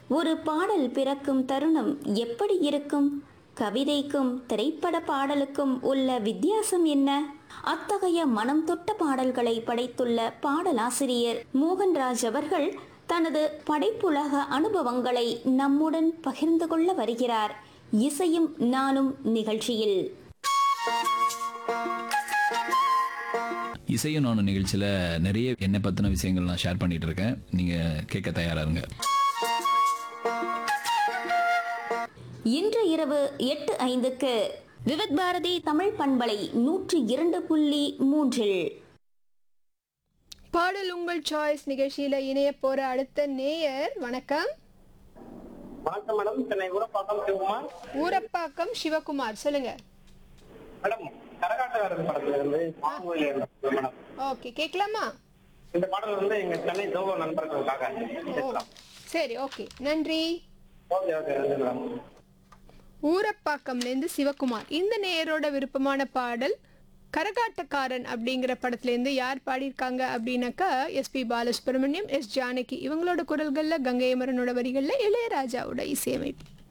ஒரு பாடல் பிறக்கும் தருணம் எப்படி இருக்கும் கவிதைக்கும் திரைப்பட பாடலுக்கும் உள்ள வித்தியாசம் என்ன அத்தகைய மனம் தொட்ட பாடல்களை படைத்துள்ள பாடலாசிரியர் மோகன்ராஜ் அவர்கள் தனது படைப்புலக அனுபவங்களை நம்முடன் பகிர்ந்து கொள்ள வருகிறார் இசையும் நானும் நிகழ்ச்சியில் இசையும் நானும் நிகழ்ச்சியில் நிறைய என்னை பற்றின விஷயங்கள் நான் ஷேர் பண்ணிட்டு இருக்கேன் நீங்கள் கேட்க தயாரா இருங்க இன்று இரவு எட்டு ஐந்துக்கு விவித் பாரதி தமிழ் பண்பலை நூற்றி இரண்டு புள்ளி மூன்றில் பாடல் உங்கள் சாய்ஸ் நிகழ்ச்சியில இணைய போற அடுத்த நேயர் வணக்கம் வணக்கம் மேடம் சென்னை ஊரப்பாக்கம் சிவகுமார் ஊரப்பாக்கம் சிவகுமார் சொல்லுங்க மேடம் கரகாட்டக்காரர் படத்துல இருந்து பாம்புல இருந்து மேடம் ஓகே கேட்கலாமா இந்த பாடல் வந்து எங்க சென்னை ஜோகோ நண்பர்களுக்காக ஓ கேட்கலாம் சரி ஓகே நன்றி ஓகே ஓகே நன்றி மேடம் ஊரப்பாக்கம்லேருந்து சிவகுமார் இந்த நேயரோட விருப்பமான பாடல் கரகாட்டக்காரன் அப்படிங்கிற படத்துலேருந்து யார் பாடியிருக்காங்க அப்படின்னாக்கா எஸ்பி பாலசுப்ரமணியம் எஸ் ஜானகி இவங்களோட குரல்களில் கங்கை அமரனோட வரிகளில் இளையராஜாவோட இசையமைப்பு